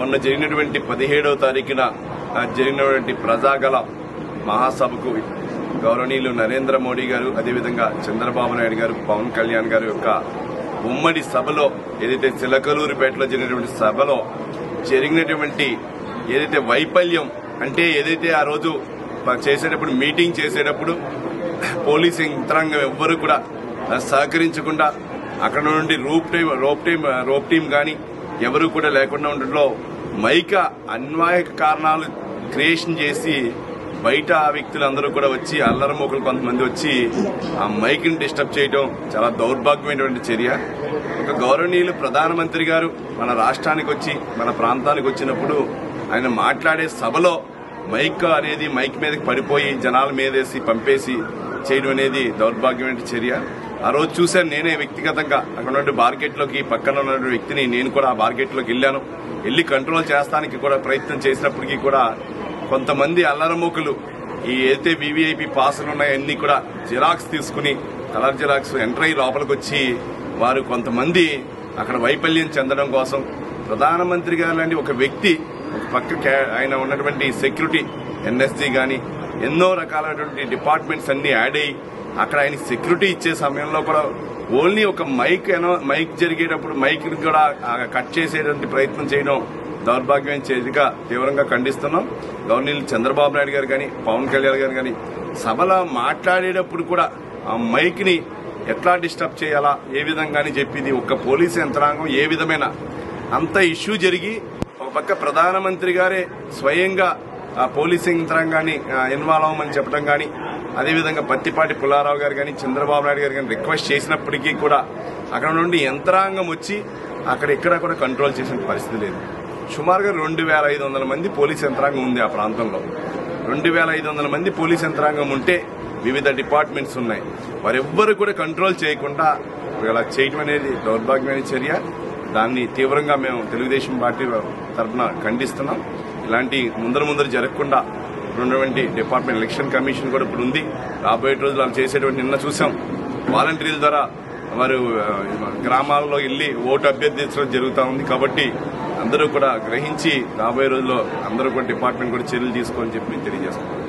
మొన్న జరిగినటువంటి పదిహేడవ తారీఖున ఆ, జరిగినటువంటి ప్రజాగల మహాసభకు గౌరవనీయులు నరేంద్ర మోడీ గారు అదేవిధంగా చంద్రబాబు నాయుడు గారు పవన్ కళ్యాణ్ గారు యొక్క ఉమ్మడి సభలో ఏదైతే చిలకలూరిపేటలో జరిగినటువంటి సభలో జరిగినటువంటి ఏదైతే వైఫల్యం అంటే ఏదైతే ఆ రోజు ప- చేసేటప్పుడు మీటింగ్ చేసేటప్పుడు పోలీసు యంత్రాంగం ఎవ్వరు కూడా సహకరించకుండా అక్కడ నుండి rope team rope team rope team కానీ ఎవరు కూడా లేకుండా ఉండడంలో మైక అన్వాయక కారణాలు క్రియేషన్ చేసి బయట ఆ వ్యక్తులందరూ కూడా వచ్చి అల్లరమోకులు కొంతమంది వచ్చి ఆ మైక్ని డిస్టర్బ్ చేయడం చాలా దౌర్భాగ్యమైనటువంటి చర్య ఒక గౌరవనీయులు ప్రధానమంత్రి గారు మన రాష్ట్రానికి వచ్చి మన ప్రాంతానికి వచ్చినప్పుడు ఆయన మాట్లాడే సభలో మైక్ అనేది మైక్ మీదకి పడిపోయి జనాల మీదేసి పంపేసి చేయడం అనేది దౌర్భాగ్యమైన చర్య ఆ రోజు చూశాను నేనే వ్యక్తిగతంగా అక్కడ నుండి మార్కెట్లోకి పక్కన ఉన్న వ్యక్తిని నేను కూడా ఆ మార్కెట్లోకి వెళ్ళాను వెళ్ళి కంట్రోల్ చేస్తానికి కూడా ప్రయత్నం చేసినప్పటికీ కూడా కొంతమంది అల్లరమూకలు ఈ ఏదైతే వివిఐపి పాసులు ఉన్నాయన్నీ కూడా జిరాక్స్ తీసుకుని కలర్ జిరాక్స్ ఎంటర్ అయ్యి లోపలికి వచ్చి వారు కొంతమంది అక్కడ వైఫల్యం చెందడం కోసం ప్రధానమంత్రి గారు లాంటి ఒక వ్యక్తి ఒక పక్క కే- ఆయన ఉన్నటువంటి సెక్యూరిటీ ఎన్ఎస్జీ గాని ఎన్నో రకాలైనటువంటి డిపార్ట్మెంట్స్ అన్ని యాడ్ అయ్యి అక్కడ ఆయన సెక్యూరిటీ ఇచ్చే సమయంలో కూడా ఓన్లీ ఒక మైక్ ఎనో- మైక్ జరిగేటప్పుడు మైక్ కూడా ఆ, కట్ చేసేటువంటి ప్రయత్నం చేయడం దౌర్భాగ్యమైన చర్యగా తీవ్రంగా ఖండిస్తున్నాం గవర్నర్ చంద్రబాబు నాయుడు గారు కానీ పవన్ కళ్యాణ్ గారు కానీ సభలో మాట్లాడేటప్పుడు కూడా ఆ మైక్ ని ఎట్లా డిస్టర్బ్ చేయాలా ఏ విధంగా అని చెప్పింది ఒక పోలీసు యంత్రాంగం ఏ విధమైన అంత ఇష్యూ జరిగి ఒక పక్క ప్రధానమంత్రి గారే స్వయంగా ఆ పోలీసు యంత్రాంగాన్ని ఇన్వాల్వ్ అవ్వమని చెప్పడం కానీ అదేవిధంగా పత్తిపాటి పుల్లారావు గారు కానీ చంద్రబాబు నాయుడు గారు కానీ రిక్వెస్ట్ చేసినప్పటికీ కూడా అక్కడ నుండి యంత్రాంగం వచ్చి అక్కడ ఎక్కడ కూడా కంట్రోల్ చేసిన పరిస్థితి లేదు సుమారుగా రెండు వేల ఐదు వందల మంది పోలీస్ యంత్రాంగం ఉంది ఆ ప్రాంతంలో రెండు వేల ఐదు వందల మంది పోలీస్ యంత్రాంగం ఉంటే వివిధ డిపార్ట్మెంట్స్ ఉన్నాయి వారెవ్వరు కూడా కంట్రోల్ చేయకుండా ఇలా చేయటం అనేది దౌర్భాగ్యమైన చర్య దాన్ని తీవ్రంగా మేము తెలుగుదేశం పార్టీ తరఫున ఖండిస్తున్నాం ఇలాంటి ముందర ముందర జరగకుండా ఉన్నటువంటి డిపార్ట్మెంట్ ఎలక్షన్ కమిషన్ కూడా ఇప్పుడు ఉంది రాబోయే రోజులు వాళ్ళు చేసేటువంటి నిన్న చూసాం వాలంటీర్ల ద్వారా వారు ఆ, గ్రామాల్లో వెళ్లి ఓటు అభ్యర్థించడం జరుగుతూ ఉంది కాబట్టి అందరూ కూడా గ్రహించి రాబోయే రోజుల్లో అందరూ కూడా డిపార్ట్మెంట్ కూడా చర్యలు తీసుకోని చెప్పి తెలియజేస్తాం